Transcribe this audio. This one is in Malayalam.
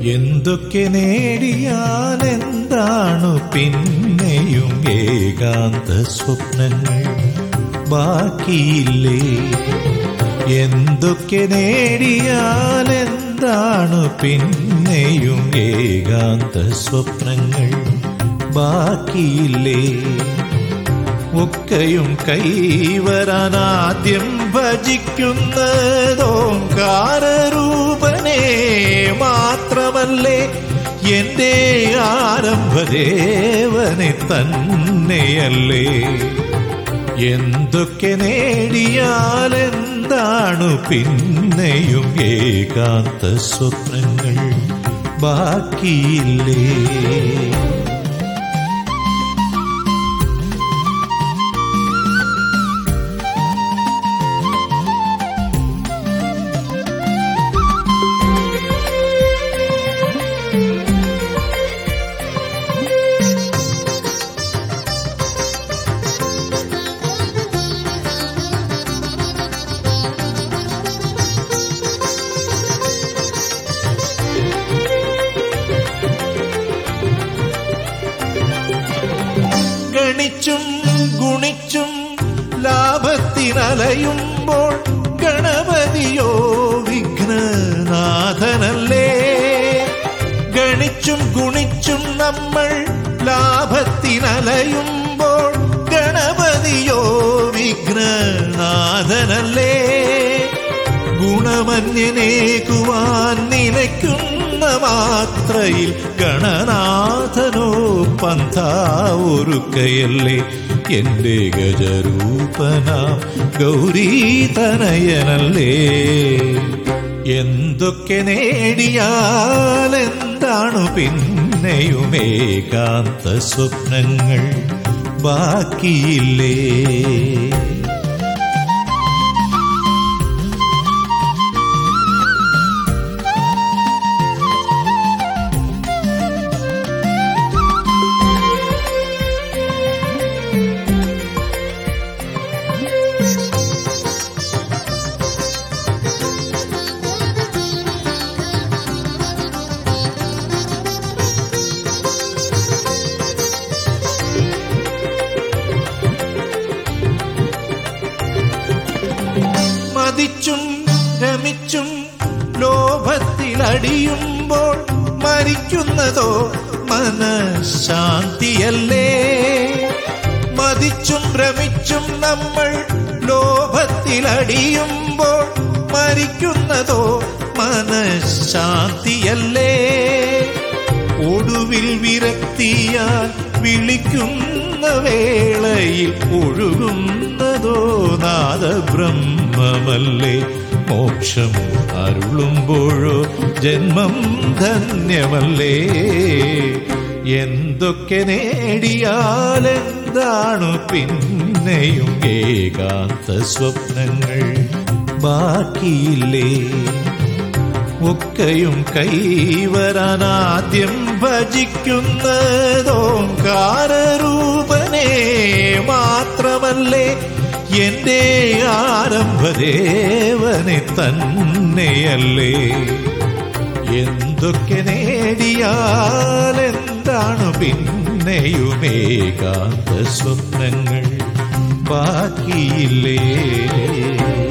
എന്തൊക്കെ നേടിയാൽ എന്താണു പിന്നെയും ഏകാന്ത സ്വപ്നങ്ങൾ ബാക്കിയില്ലേ എന്തൊക്കെ നേടിയാൽ എന്താണു പിന്നെയും ഏകാന്ത സ്വപ്നങ്ങൾ ബാക്കിയില്ലേ ഒക്കെയും കൈവരാനാദ്യം ഭജിക്കുന്നതോങ്കാരൂപനെ മാത്രമല്ലേ എന്റെ ആരംഭദേവനെ തന്നെയല്ലേ എന്തൊക്കെ നേടിയാൽ എന്താണു പിന്നെയും ഏകാന്ത സ്വപ്നങ്ങൾ ബാക്കിയില്ലേ ഗണിച്ചും ഗുണിച്ചും ലാഭത്തിനലയുമ്പോൾ ഗണപതിയോ വിഘ്നനാഥനല്ലേ ഗണിച്ചും ഗുണിച്ചും നമ്മൾ ലാഭത്തിനലയുമ്പോൾ ഗണപതിയോ വിഘ്നനാഥനല്ലേ ഗുണമന്യനേകുവാൻ നിലയ്ക്കുന്ന മാത്രയിൽ ഗണനാഥനോ പന്ഥാവൊരുക്കയല്ലേ എന്റെ ഗജരൂപനാം ഗൗരീതനയനല്ലേ എന്തൊക്കെ നേടിയാൽ എന്താണു പിന്നെയും ഏകാന്ത സ്വപ്നങ്ങൾ ബാക്കിയില്ലേ മതിച്ചും രമിച്ചും ലോഭത്തിലടിയുമ്പോൾ മരിക്കുന്നതോ മനഃശാന്തിയല്ലേ മതിച്ചും ഭ്രമിച്ചും നമ്മൾ ലോഭത്തിലടിയുമ്പോൾ മരിക്കുന്നതോ മനഃശാന്തിയല്ലേ ഒടുവിൽ വിരക്തിയാൽ വിളിക്കുന്ന വേളയിൽ ഒഴുകുന്നതോ നാദബ്രഹ്മമല്ലേ മോക്ഷം അരുളുമ്പോഴോ ജന്മം ധന്യമല്ലേ എന്തൊക്കെ നേടിയാൽ എന്താണു പിന്നെയും ഏകാന്ത സ്വപ്നങ്ങൾ ബാക്കിയില്ലേ ഒക്കെയും കൈവരാനാദ്യം ഭജിക്കുന്നതോങ്കാരൂപനെ മാത്രമല്ലേ എന്റെ ആരംഭദേവനെ തന്നെയല്ലേ എന്തൊക്കെ നേടിയാൽ എന്താണ് പിന്നെയും ഏകാന്ത സ്വപ്നങ്ങൾ ബാക്കിയില്ലേ